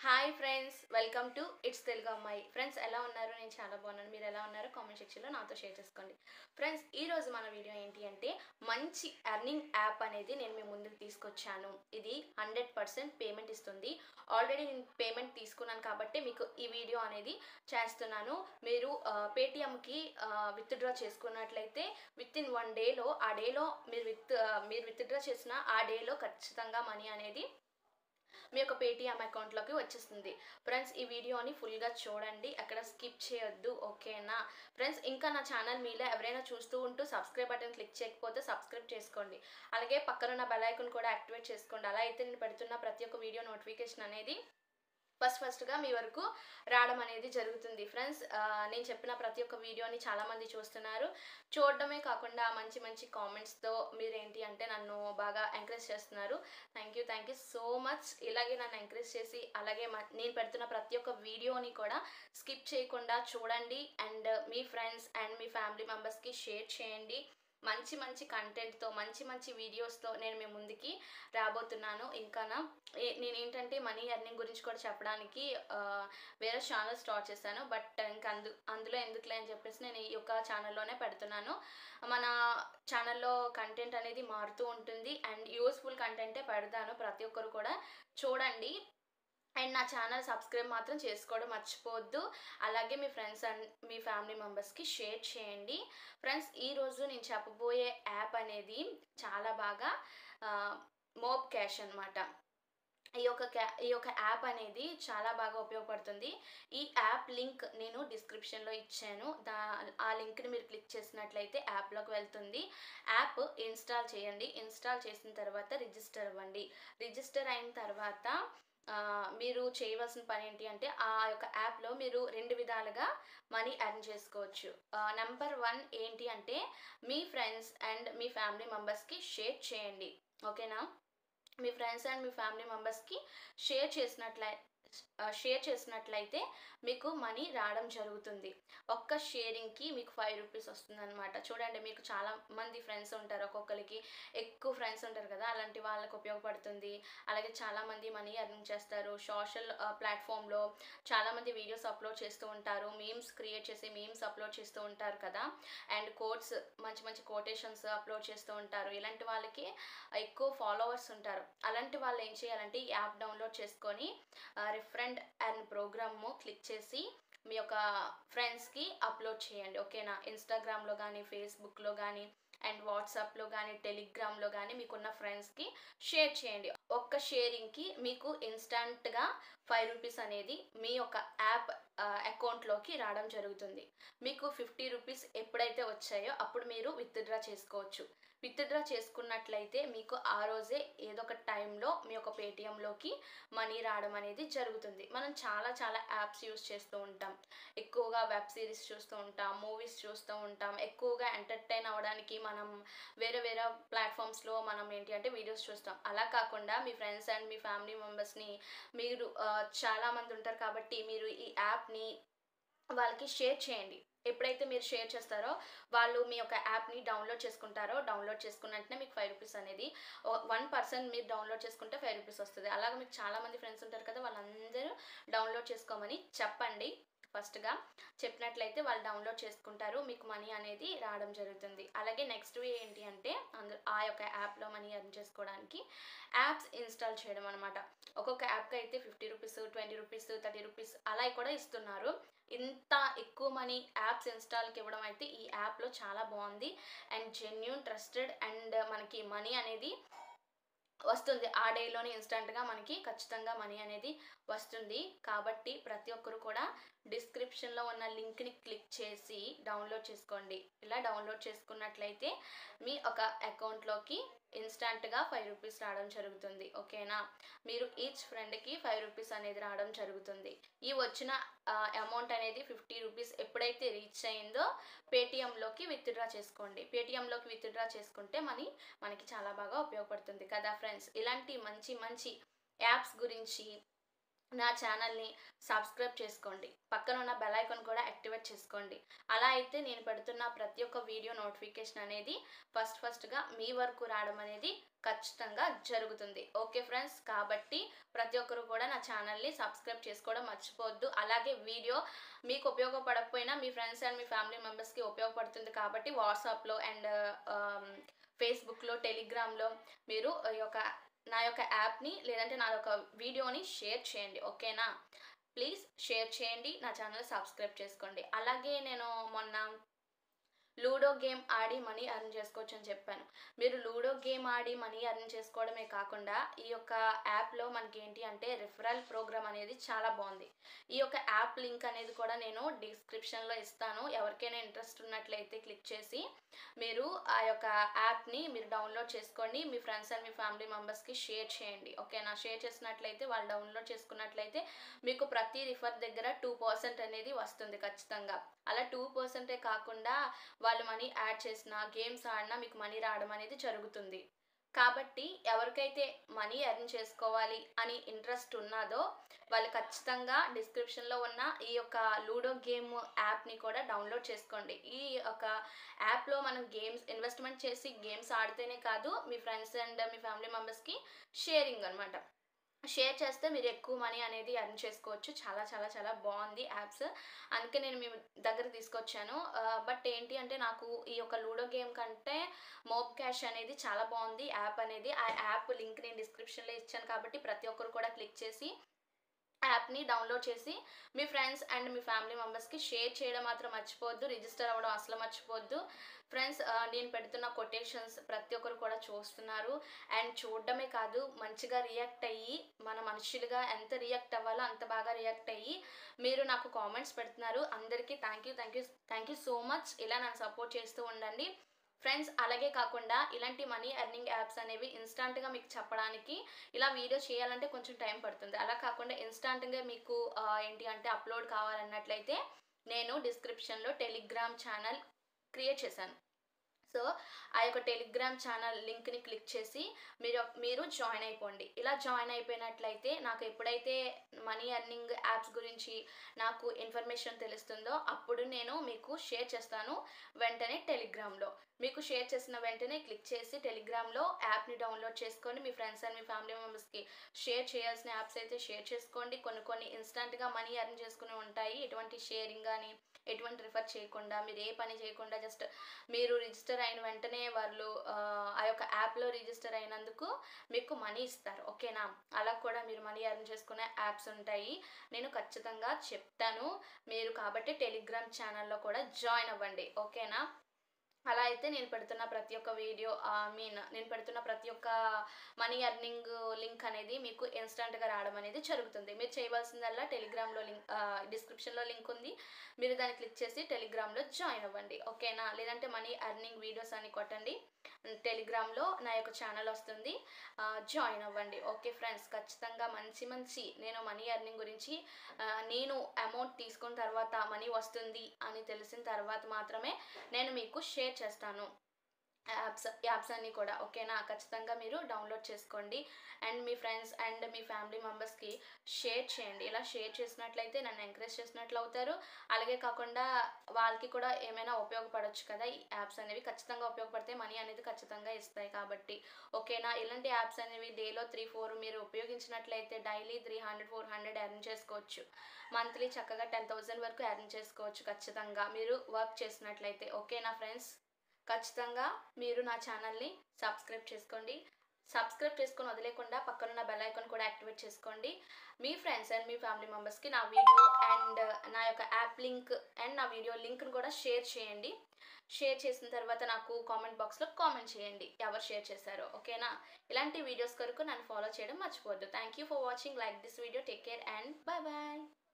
hi friends welcome to it's Telugu అమ్మాయి friends ఎలా ఉన్నారు నేను చాలా బాగున్నాను మీరు ఎలా ఉన్నారు కామెంట్ సెక్షన్లో నాతో షేర్ చేసుకోండి ఫ్రెండ్స్ ఈరోజు మన వీడియో ఏంటి అంటే మంచి ఎర్నింగ్ యాప్ అనేది నేను మీ ముందుకు తీసుకొచ్చాను ఇది హండ్రెడ్ పర్సెంట్ పేమెంట్ ఇస్తుంది ఆల్రెడీ నేను పేమెంట్ తీసుకున్నాను కాబట్టి మీకు ఈ వీడియో అనేది చేస్తున్నాను మీరు పేటిఎంకి విత్డ్రా చేసుకున్నట్లయితే విత్ ఇన్ వన్ డేలో ఆ డేలో మీరు విత్ మీరు విత్డ్రా చేసిన ఆ డేలో ఖచ్చితంగా మనీ అనేది మీ యొక్క పేటిఎం అకౌంట్లోకి వచ్చేస్తుంది ఫ్రెండ్స్ ఈ వీడియోని ఫుల్గా చూడండి అక్కడ స్కిప్ చేయొద్దు ఓకేనా ఫ్రెండ్స్ ఇంకా నా ఛానల్ మీలో ఎవరైనా చూస్తూ ఉంటూ సబ్స్క్రైబ్ బటన్ క్లిక్ చేయకపోతే సబ్స్క్రైబ్ చేసుకోండి అలాగే పక్కనున్న బెల్ ఐకాన్ కూడా యాక్టివేట్ చేసుకోండి అలా అయితే నేను పెడుతున్న ప్రతి ఒక్క వీడియో నోటిఫికేషన్ అనేది ఫస్ట్ ఫస్ట్గా మీ వరకు రావడం అనేది జరుగుతుంది ఫ్రెండ్స్ నేను చెప్పిన ప్రతి ఒక్క వీడియోని చాలామంది చూస్తున్నారు చూడడమే కాకుండా మంచి మంచి కామెంట్స్తో మీరేంటి అంటే నన్ను బాగా ఎంకరేజ్ చేస్తున్నారు thank you thank you so much ఇలాగే నన్ను ఎంకరేజ్ చేసి అలాగే మ- నేను పెడుతున్న ప్రతి ఒక్క వీడియోని కూడా స్కిప్ చేయకుండా చూడండి అండ్ మీ ఫ్రెండ్స్ అండ్ మీ ఫ్యామిలీ మెంబర్స్కి షేర్ చేయండి మంచి మంచి కంటెంట్తో మంచి మంచి వీడియోస్తో నేను మీ ముందుకి రాబోతున్నాను ఇంకానా ఏ- నేను ఏంటంటే మనీ ఎర్నింగ్ గురించి కూడా చెప్పడానికి ఆ, వేరే ఛానల్ స్టార్ట్ చేశాను బట్ ఇంకా అందు అందులో ఎందుకులే అని చెప్పేసి నేను ఈ యొక్క ఛానల్లోనే పెడుతున్నాను మన ఛానల్లో కంటెంట్ అనేది మారుతూ ఉంటుంది అండ్ యూస్ఫుల్ కంటెంటే పెడతాను ప్రతి ఒక్కరు కూడా చూడండి అండ్ నా ఛానల్ సబ్స్క్రైబ్ మాత్రం చేసుకోవడం మర్చిపోవద్దు అలాగే మీ ఫ్రెండ్స్ అండ్ మీ ఫ్యామిలీ మెంబర్స్కి షేర్ చేయండి ఫ్రెండ్స్ ఈరోజు నేను చెప్పబోయే యాప్ అనేది చాలా బాగా మోబ్ క్యాష్ అనమాట ఈ యొక్క క్యా ఈ యొక్క యాప్ అనేది చాలా బాగా ఉపయోగపడుతుంది ఈ యాప్ లింక్ నేను డిస్క్రిప్షన్లో ఇచ్చాను దా ఆ లింక్ని మీరు క్లిక్ చేసినట్లయితే యాప్లోకి వెళ్తుంది యాప్ ఇన్స్టాల్ చేయండి ఇన్స్టాల్ చేసిన తర్వాత రిజిస్టర్ అవ్వండి రిజిస్టర్ అయిన తర్వాత ఆ, మీరు చేయవలసిన పని ఏంటి అంటే ఆ యొక్క యాప్లో మీరు రెండు విధాలుగా మనీ ఎర్న్ చేసుకోవచ్చు నెంబర్ వన్ ఏంటి అంటే మీ ఫ్రెండ్స్ అండ్ మీ ఫ్యామిలీ మెంబర్స్కి షేర్ చేయండి ఓకేనా మీ ఫ్రెండ్స్ అండ్ మీ ఫ్యామిలీ మెంబర్స్కి షేర్ చేసినట్లయి షేర్ చేసినట్లయితే మీకు మనీ రావడం జరుగుతుంది ఒక్క షేరింగ్కి మీకు ఫైవ్ రూపీస్ వస్తుంది అనమాట చూడండి మీకు చాలా మంది ఫ్రెండ్స్ ఉంటారు ఒక్కొక్కరికి ఎక్కువ ఫ్రెండ్స్ ఉంటారు కదా అలాంటి వాళ్ళకి ఉపయోగపడుతుంది అలాగే చాలామంది మనీ ఎర్నింగ్ చేస్తారు సోషల్ ప్లాట్ఫామ్లో చాలామంది వీడియోస్ అప్లోడ్ చేస్తూ ఉంటారు మీమ్స్ క్రియేట్ చేసి మీమ్స్ అప్లోడ్ చేస్తూ ఉంటారు కదా అండ్ కోట్స్ మంచి మంచి కోటేషన్స్ అప్లోడ్ చేస్తూ ఉంటారు ఇలాంటి వాళ్ళకి ఎక్కువ ఫాలోవర్స్ ఉంటారు అలాంటి వాళ్ళు ఏం చేయాలంటే ఈ యాప్ డౌన్లోడ్ చేసుకొని రిఫరెండ్ అండ్ ప్రోగ్రామ్ క్లిక్ చేసి మీ యొక్క ఫ్రెండ్స్కి అప్లోడ్ చేయండి ఓకేనా ఇన్స్టాగ్రామ్లో కానీ ఫేస్బుక్లో కానీ అండ్ వాట్సాప్లో కానీ టెలిగ్రామ్లో కానీ మీకున్న ఫ్రెండ్స్కి షేర్ చేయండి ఒక్క షేరింగ్కి మీకు ఇన్స్టంట్గా ఫైవ్ రూపీస్ అనేది మీ యొక్క యాప్ అకౌంట్లోకి రావడం జరుగుతుంది మీకు ఫిఫ్టీ రూపీస్ ఎప్పుడైతే వచ్చాయో అప్పుడు మీరు విత్డ్రా చేసుకోవచ్చు విత్డ్రా చేసుకున్నట్లయితే మీకు ఆ రోజే ఏదో ఒక టైంలో మీ యొక్క పేటిఎంలోకి మనీ రావడం అనేది జరుగుతుంది మనం చాలా చాలా యాప్స్ యూస్ చేస్తూ ఉంటాం ఎక్కువగా వెబ్ సిరీస్ చూస్తూ ఉంటాం మూవీస్ చూస్తూ ఉంటాం ఎక్కువగా ఎంటర్టైన్ అవ్వడానికి మనం వేరే వేరే ప్లాట్ఫామ్స్లో మనం ఏంటి అంటే వీడియోస్ చూస్తాం అలా కాకుండా మీ ఫ్రెండ్స్ అండ్ మీ ఫ్యామిలీ మెంబర్స్ని మీరు ఆ, చాలా మంది ఉంటారు కాబట్టి మీరు ఈ యాప్ని వాళ్ళకి షేర్ చేయండి ఎప్పుడైతే మీరు షేర్ చేస్తారో వాళ్ళు మీ యొక్క యాప్ని డౌన్లోడ్ చేసుకుంటారో డౌన్లోడ్ చేసుకున్న వెంటనే మీకు ఫైవ్ రూపీస్ అనేది వన్ పర్సన్ మీరు డౌన్లోడ్ చేసుకుంటే ఫైవ్ రూపీస్ వస్తుంది అలాగే మీకు చాలా మంది ఫ్రెండ్స్ ఉంటారు కదా వాళ్ళందరూ డౌన్లోడ్ చేసుకోమని చెప్పండి ఫస్ట్గా చెప్పినట్లయితే వాళ్ళు డౌన్లోడ్ చేసుకుంటారు మీకు మనీ అనేది రావడం జరుగుతుంది అలాగే నెక్స్ట్ వే ఏంటి అంటే అందు ఆ యొక్క యాప్లో మనీ ఎర్న్ చేసుకోవడానికి యాప్స్ ఇన్స్టాల్ చేయడం అనమాట ఒక్కొక్క యాప్కి అయితే fifty rupees twenty rupees thirty rupees అలా కూడా ఇస్తున్నారు ఇంత ఎక్కువ మనీ యాప్స్ ఇన్స్టాల్కి ఇవ్వడం అయితే ఈ యాప్లో చాలా బాగుంది అండ్ జెన్యున్ ట్రస్టెడ్ అండ్ మనకి మనీ అనేది వస్తుంది ఆ డేలోనే ఇన్స్టంట్గా మనకి ఖచ్చితంగా మనీ అనేది వస్తుంది కాబట్టి ప్రతి ఒక్కరు కూడా డిస్క్రిప్షన్లో ఉన్న లింక్ని క్లిక్ చేసి డౌన్లోడ్ చేసుకోండి ఇలా డౌన్లోడ్ చేసుకున్నట్లయితే మీ ఒక అకౌంట్లోకి ఇన్స్టంట్గా ఫైవ్ రూపీస్ రావడం జరుగుతుంది ఓకేనా మీరు ఈచ్ ఫ్రెండ్కి ఫైవ్ రూపీస్ అనేది రావడం జరుగుతుంది ఈ వచ్చిన అమౌంట్ అనేది ఫిఫ్టీ రూపీస్ ఎప్పుడైతే రీచ్ అయిందో పేటిఎంలోకి విత్డ్రా చేసుకోండి పేటిఎంలోకి విత్డ్రా చేసుకుంటే మనీ మనకి చాలా బాగా ఉపయోగపడుతుంది కదా ఫ్రెండ్స్ ఇలాంటి మంచి మంచి యాప్స్ గురించి నా ఛానల్ని సబ్స్క్రైబ్ చేసుకోండి పక్కన ఉన్న బెల్ ఐకాన్ కూడా యాక్టివేట్ చేసుకోండి అలా అయితే నేను పెడుతున్న ప్రతి ఒక్క వీడియో నోటిఫికేషన్ అనేది ఫస్ట్ ఫస్ట్గా మీ వరకు రావడం అనేది ఖచ్చితంగా జరుగుతుంది ఓకే ఫ్రెండ్స్ కాబట్టి ప్రతి ఒక్కరు కూడా నా ఛానల్ని సబ్స్క్రైబ్ చేసుకోవడం మర్చిపోవద్దు అలాగే వీడియో మీకు ఉపయోగపడకపోయినా మీ ఫ్రెండ్స్ అండ్ మీ ఫ్యామిలీ మెంబర్స్కి ఉపయోగపడుతుంది కాబట్టి వాట్సాప్లో అండ్ ఫేస్బుక్లో టెలిగ్రామ్లో మీరు ఈ యొక్క నా యొక్క యాప్ని లేదంటే నా యొక్క వీడియోని షేర్ చేయండి ఓకేనా ప్లీజ్ షేర్ చేయండి నా ఛానల్ సబ్స్క్రైబ్ చేసుకోండి అలాగే నేను మొన్న లూడో గేమ్ ఆడి మనీ అర్న్ చేసుకోవచ్చు అని చెప్పాను మీరు లూడో గేమ్ ఆడి మనీ అర్న్ చేసుకోవడమే కాకుండా ఈ యొక్క యాప్లో మనకి ఏంటి అంటే రిఫరల్ ప్రోగ్రామ్ అనేది చాలా బాగుంది ఈ యొక్క యాప్ లింక్ అనేది కూడా నేను డిస్క్రిప్షన్లో ఇస్తాను ఎవరికైనా ఇంట్రెస్ట్ ఉన్నట్లయితే క్లిక్ చేసి మీరు ఆ యొక్క యాప్ని మీరు డౌన్లోడ్ చేసుకోండి మీ ఫ్రెండ్స్ అండ్ మీ ఫ్యామిలీ మెంబర్స్కి షేర్ చేయండి ఓకేనా షేర్ చేసినట్లయితే వాళ్ళు డౌన్లోడ్ చేసుకున్నట్లయితే మీకు ప్రతి రిఫర్ దగ్గర టూ పర్సెంట్ అనేది వస్తుంది ఖచ్చితంగా అలా టూ పర్సెంటే కాకుండా వాళ్ళు మనీ యాడ్ చేసినా గేమ్స్ ఆడినా మీకు మనీ రావడం అనేది జరుగుతుంది కాబట్టి ఎవరికైతే మనీ ఎర్న్ చేసుకోవాలి అని ఇంట్రెస్ట్ ఉన్నదో వాళ్ళు ఖచ్చితంగా డిస్క్రిప్షన్లో ఉన్న ఈ యొక్క లూడో గేమ్ యాప్ని కూడా డౌన్లోడ్ చేసుకోండి ఈ యొక్క యాప్లో మనం గేమ్స్ ఇన్వెస్ట్మెంట్ చేసి గేమ్స్ ఆడితేనే కాదు మీ ఫ్రెండ్స్ అండ్ మీ ఫ్యామిలీ మెంబర్స్కి షేరింగ్ అనమాట షేర్ చేస్తే మీరు ఎక్కువ మనీ అనేది ఎర్న్ చేసుకోవచ్చు చాలా చాలా చాలా బాగుంది యాప్స్ అందుకే నేను మీ దగ్గర తీసుకొచ్చాను బట్ ఏంటి అంటే నాకు ఈ యొక్క లూడో గేమ్ కంటే మోబ్ క్యాష్ అనేది చాలా బాగుంది యాప్ అనేది ఆ యాప్ లింక్ నేను డిస్క్రిప్షన్లో ఇచ్చాను కాబట్టి ప్రతి ఒక్కరు కూడా క్లిక్ చేసి యాప్ని డౌన్లోడ్ చేసి మీ ఫ్రెండ్స్ అండ్ మీ ఫ్యామిలీ మెంబర్స్కి షేర్ చేయడం మాత్రం మర్చిపోవద్దు రిజిస్టర్ అవ్వడం అసలు మర్చిపోవద్దు ఫ్రెండ్స్ నేను పెడుతున్న కొటేషన్స్ ప్రతి ఒక్కరు కూడా చూస్తున్నారు అండ్ చూడడమే కాదు మంచిగా రియాక్ట్ అయ్యి మన మనుషులుగా ఎంత రియాక్ట్ అవ్వాలో అంత బాగా రియాక్ట్ అయ్యి మీరు నాకు కామెంట్స్ పెడుతున్నారు అందరికీ thank you thank you thank you so much ఇలా నన్ను సపోర్ట్ చేస్తూ ఉండండి ఫ్రెండ్స్ అలాగే కాకుండా ఇలాంటి మనీ ఎర్నింగ్ యాప్స్ అనేవి ఇన్స్టాంట్గా మీకు చెప్పడానికి ఇలా వీడియో చేయాలంటే కొంచెం టైం పడుతుంది అలా కాకుండా ఇన్స్టాంట్గా మీకు ఏంటి అంటే అప్లోడ్ కావాలన్నట్లయితే నేను డిస్క్రిప్షన్లో టెలిగ్రామ్ ఛానల్ క్రియేట్ చేశాను సో ఆ యొక్క టెలిగ్రామ్ ఛానల్ లింక్ని క్లిక్ చేసి మీరు మీరు జాయిన్ అయిపోండి ఇలా జాయిన్ అయిపోయినట్లయితే నాకు ఎప్పుడైతే మనీ ఎర్నింగ్ యాప్స్ గురించి నాకు ఇన్ఫర్మేషన్ తెలుస్తుందో అప్పుడు నేను మీకు షేర్ చేస్తాను వెంటనే టెలిగ్రామ్లో మీకు షేర్ చేసిన వెంటనే క్లిక్ చేసి టెలిగ్రామ్లో యాప్ని డౌన్లోడ్ చేసుకొని మీ ఫ్రెండ్స్ అండ్ మీ ఫ్యామిలీ మెంబర్స్కి షేర్ చేయాల్సిన యాప్స్ అయితే షేర్ చేసుకోండి కొన్ని కొన్ని ఇన్స్టంట్గా మనీ ఎర్న్ చేసుకుని ఉంటాయి ఎటువంటి షేరింగ్ కానీ ఎటువంటి రిఫర్ చేయకుండా మీరు ఏ పని చేయకుండా జస్ట్ మీరు రిజిస్టర్ అయిన వెంటనే వాళ్ళు ఆ యొక్క యాప్లో రిజిస్టర్ అయినందుకు మీకు మనీ ఇస్తారు ఓకేనా అలా కూడా మీరు మనీ ఎర్న్ చేసుకునే యాప్స్ ఉంటాయి నేను ఖచ్చితంగా చెప్తాను మీరు కాబట్టి టెలిగ్రామ్ ఛానల్లో కూడా జాయిన్ అవ్వండి ఓకేనా అలా అయితే నేను పెడుతున్న ప్రతి ఒక్క వీడియో ఐ మీన్ నేను పెడుతున్న ప్రతి ఒక్క మనీ ఎర్నింగ్ లింక్ అనేది మీకు ఇన్స్టంట్గా రావడం అనేది జరుగుతుంది మీరు చేయవలసిందల్లా టెలిగ్రామ్లో లింక్ డిస్క్రిప్షన్లో లింక్ ఉంది మీరు దాన్ని క్లిక్ చేసి టెలిగ్రామ్లో జాయిన్ అవ్వండి ఓకేనా లేదంటే మనీ ఎర్నింగ్ వీడియోస్ అని కొట్టండి టెలిగ్రామ్లో నా యొక్క ఛానల్ వస్తుంది జాయిన్ అవ్వండి ఓకే ఫ్రెండ్స్ ఖచ్చితంగా మంచి మంచి నేను మనీ ఎర్నింగ్ గురించి నేను అమౌంట్ తీసుకున్న తర్వాత మనీ వస్తుంది అని తెలిసిన తర్వాత మాత్రమే నేను మీకు షేర్ చేస్తాను యాప్స్ యాప్స్ అన్నీ కూడా ఓకేనా ఖచ్చితంగా మీరు డౌన్లోడ్ చేసుకోండి అండ్ మీ ఫ్రెండ్స్ అండ్ మీ ఫ్యామిలీ మెంబర్స్కి షేర్ చేయండి ఇలా షేర్ చేసినట్లయితే నన్ను ఎంకరేజ్ చేసినట్లు అవుతారు అలాగే కాకుండా వాళ్ళకి కూడా ఏమైనా ఉపయోగపడవచ్చు కదా ఈ యాప్స్ అనేవి ఖచ్చితంగా ఉపయోగపడితే మనీ అనేది ఖచ్చితంగా ఇస్తాయి కాబట్టి ఓకేనా ఇలాంటి యాప్స్ అనేవి డేలో త్రీ ఫోర్ మీరు ఉపయోగించినట్లయితే daily three hundred four hundred earn చేసుకోవచ్చు మంత్లీ చక్కగా టెన్ థౌజండ్ వరకు ఎర్న్ చేసుకోవచ్చు ఖచ్చితంగా మీరు వర్క్ చేసినట్లయితే ఓకేనా ఫ్రెండ్స్ ఖచ్చితంగా మీరు నా ఛానల్ని సబ్స్క్రైబ్ చేసుకోండి సబ్స్క్రైబ్ చేసుకొని వదిలేకుండా పక్కనున్న బెల్ ఐకాన్ కూడా యాక్టివేట్ చేసుకోండి మీ ఫ్రెండ్స్ అండ్ మీ ఫ్యామిలీ మెంబర్స్కి నా వీడియో అండ్ నా యొక్క యాప్ లింక్ అండ్ నా వీడియో లింక్ను కూడా షేర్ చేయండి షేర్ చేసిన తర్వాత నాకు కామెంట్ బాక్స్లో కామెంట్ చేయండి ఎవరు షేర్ చేశారో ఓకేనా ఇలాంటి వీడియోస్ కొరకు నన్ను ఫాలో చేయడం మర్చిపోవద్దు thank you for watching like this video take care and bye bye